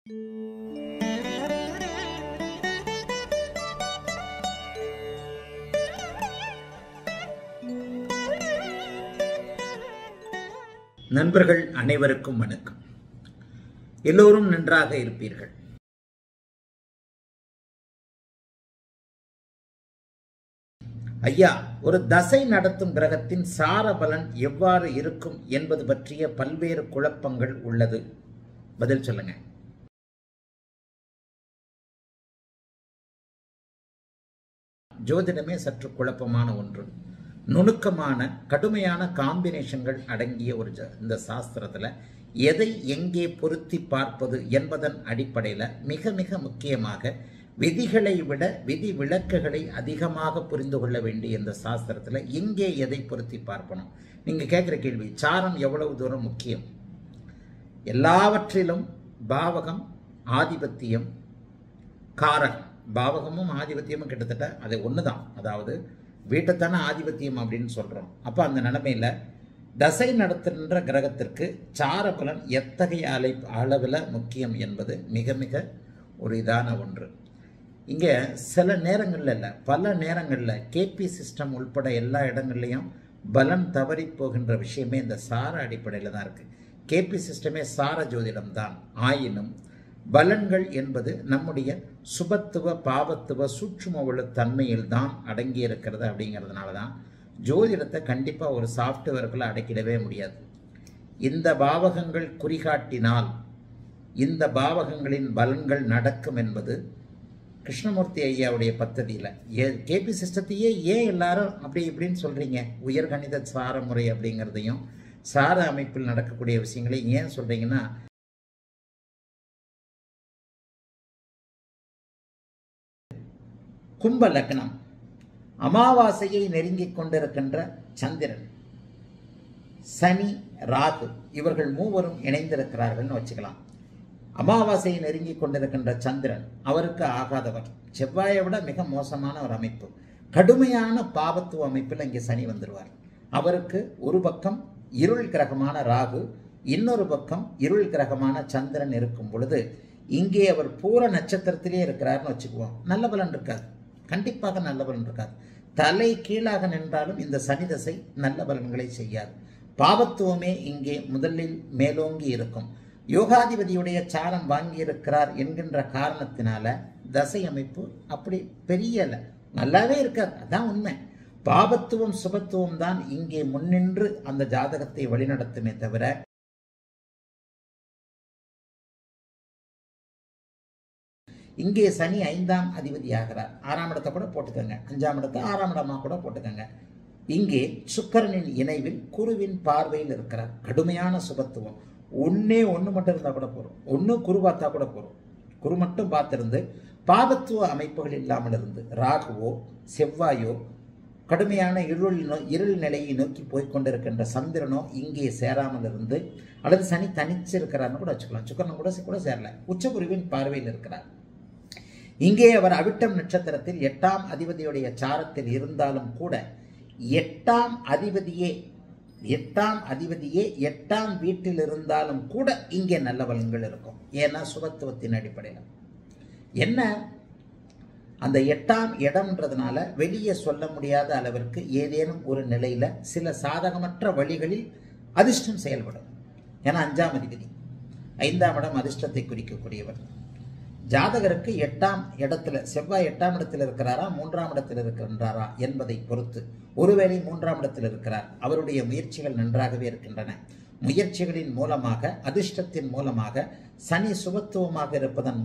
நண்பர்கள் அனைவருக்கும் வணக்கம் எல்லோரும் நன்றாக இருப்பீர்கள் ஐயா ஒரு தசை நடத்தும் கிரகத்தின் சார பலன் எவ்வாறு இருக்கும் என்பது பற்றிய பல்வேறு குழப்பங்கள் உள்ளது பதில் சொல்லுங்க ஜோதிடமே சற்று குழப்பமான ஒன்று நுணுக்கமான கடுமையான காம்பினேஷன்கள் அடங்கிய ஒரு ஜ- இந்த சாஸ்திரத்தில் எதை எங்கே பொருத்தி பார்ப்பது என்பதன் அடிப்படையில் மிக மிக முக்கியமாக விதிகளை விட விதி விலக்குகளை அதிகமாக புரிந்து கொள்ள வேண்டிய இந்த சாஸ்திரத்தில் எங்கே எதை பொருத்தி பார்க்கணும் நீங்கள் கேட்குற கேள்வி சாரம் எவ்வளவு தூரம் முக்கியம் எல்லாவற்றிலும் பாவகம் ஆதிபத்தியம் காரகம் பாவகமும் ஆதிபத்தியமும் கிட்டத்தட்ட அது ஒன்று தான் அதாவது வீட்டைத்தானே ஆதிபத்தியம் அப்படின்னு சொல்கிறோம் அப்போ அந்த நிலைமையில் தசை நடத்துகின்ற கிரகத்திற்கு சார பலன் எத்தகைய அலை அளவில் முக்கியம் என்பது மிக மிக ஒரு இதான ஒன்று இங்கே சில நேரங்களில் இல்லை பல நேரங்களில் கேபி சிஸ்டம் உள்பட எல்லா இடங்கள்லையும் பலன் தவறி போகின்ற விஷயமே இந்த சார அடிப்படையில் தான் இருக்குது கேபி சிஸ்டமே சார ஜோதிடம் தான் ஆயினும் பலன்கள் என்பது நம்முடைய சுபத்துவ பாவத்துவ சூட்சும உள்ள தன்மையில் தான் அடங்கி இருக்கிறது அப்படிங்கிறதுனால தான் ஜோதிடத்தை கண்டிப்பாக ஒரு சாஃப்ட்வேருக்குள்ள அடக்கிடவே முடியாது இந்த பாவகங்கள் குறிகாட்டினால் இந்த பாவகங்களின் பலன்கள் நடக்கும் என்பது கிருஷ்ணமூர்த்தி ஐயாவுடைய பத்ததியில் ஏ கேபி சிஸ்டத்தையே ஏன் எல்லாரும் அப்படி இப்படின்னு சொல்கிறீங்க உயர்கணித சார முறை அப்படிங்கிறதையும் சார அமைப்பில் நடக்கக்கூடிய விஷயங்களை ஏன் சொல்கிறீங்கன்னா கும்ப லக்னம் அமாவாசையை நெருங்கிக் கொண்டிருக்கின்ற சந்திரன் சனி ராகு இவர்கள் மூவரும் இணைந்திருக்கிறார்கள்னு வச்சுக்கலாம் அமாவாசையை நெருங்கிக் கொண்டிருக்கின்ற சந்திரன் அவருக்கு ஆகாதவர் செவ்வாயை விட மிக மோசமான ஒரு அமைப்பு கடுமையான பாவத்துவ அமைப்பில் இங்கே சனி வந்துடுவார் அவருக்கு ஒரு பக்கம் இருள் கிரகமான ராகு இன்னொரு பக்கம் இருள் கிரகமான சந்திரன் இருக்கும் பொழுது இங்கே அவர் பூர நட்சத்திரத்திலே இருக்கிறார்னு வச்சுக்குவோம் நல்ல பலன் இருக்காது கண்டிப்பாக நல்ல பலன் இருக்காது தலை கீழாக நின்றாலும் இந்த சனி தசை நல்ல பலன்களை செய்யாது பாவத்துவமே இங்கே முதலில் மேலோங்கி இருக்கும் யோகாதிபதியுடைய சாரம் வாங்கியிருக்கிறார் என்கின்ற காரணத்தினால தசை அமைப்பு அப்படி பெரியல நல்லாவே இருக்காது அதான் உண்மை பாவத்துவம் சுபத்துவம் தான் இங்கே முன்னின்று அந்த ஜாதகத்தை வழிநடத்துமே தவிர இங்கே சனி ஐந்தாம் அதிபதி ஆகிறார் ஆறாம் இடத்தை கூட போட்டுக்கோங்க அஞ்சாம் இடத்தை ஆறாம் இடமா கூட போட்டுக்கோங்க இங்கே சுக்கிரனின் இணைவில் குருவின் பார்வையில் இருக்கிறார் கடுமையான சுபத்துவம் ஒன்னே ஒன்று மட்டும் இருந்தால் கூட போகிறோம் ஒன்று குரு பார்த்தா கூட போகிறோம் குரு மட்டும் பார்த்திருந்து பாவத்துவ அமைப்புகள் இல்லாமல் இருந்து ராகுவோ செவ்வாயோ கடுமையான இருள் நோ இருள் நிலையை நோக்கி போய்க் கொண்டிருக்கின்ற சந்திரனோ இங்கே சேராமல் இருந்து அல்லது சனி தனிச்சு இருக்கிறார்னு கூட வச்சுக்கலாம் சுக்கரன் கூட கூட சேரல உச்சகுருவின் பார்வையில் இருக்கிறார் இங்கே அவர் அவிட்டம் நட்சத்திரத்தில் எட்டாம் அதிபதியுடைய சாரத்தில் இருந்தாலும் கூட எட்டாம் அதிபதியே எட்டாம் அதிபதியே எட்டாம் வீட்டில் இருந்தாலும் கூட இங்கே நல்ல பலன்கள் இருக்கும் ஏன்னா சுபத்துவத்தின் அடிப்படையில் என்ன அந்த எட்டாம் இடம்ன்றதுனால வெளியே சொல்ல முடியாத அளவிற்கு ஏதேனும் ஒரு நிலையில் சில சாதகமற்ற வழிகளில் அதிர்ஷ்டம் செயல்படும் ஏன்னா அஞ்சாம் அதிபதி ஐந்தாம் இடம் அதிர்ஷ்டத்தை குறிக்கக்கூடியவர் ஜாதகருக்கு எட்டாம் இடத்துல செவ்வாய் எட்டாம் இடத்தில் இருக்கிறாரா மூன்றாம் இடத்தில் இருக்கின்றாரா என்பதை பொறுத்து ஒருவேளை மூன்றாம் இடத்தில் இருக்கிறார் அவருடைய முயற்சிகள் நன்றாகவே இருக்கின்றன முயற்சிகளின் மூலமாக அதிர்ஷ்டத்தின் மூலமாக சனி சுபத்துவமாக இருப்பதன்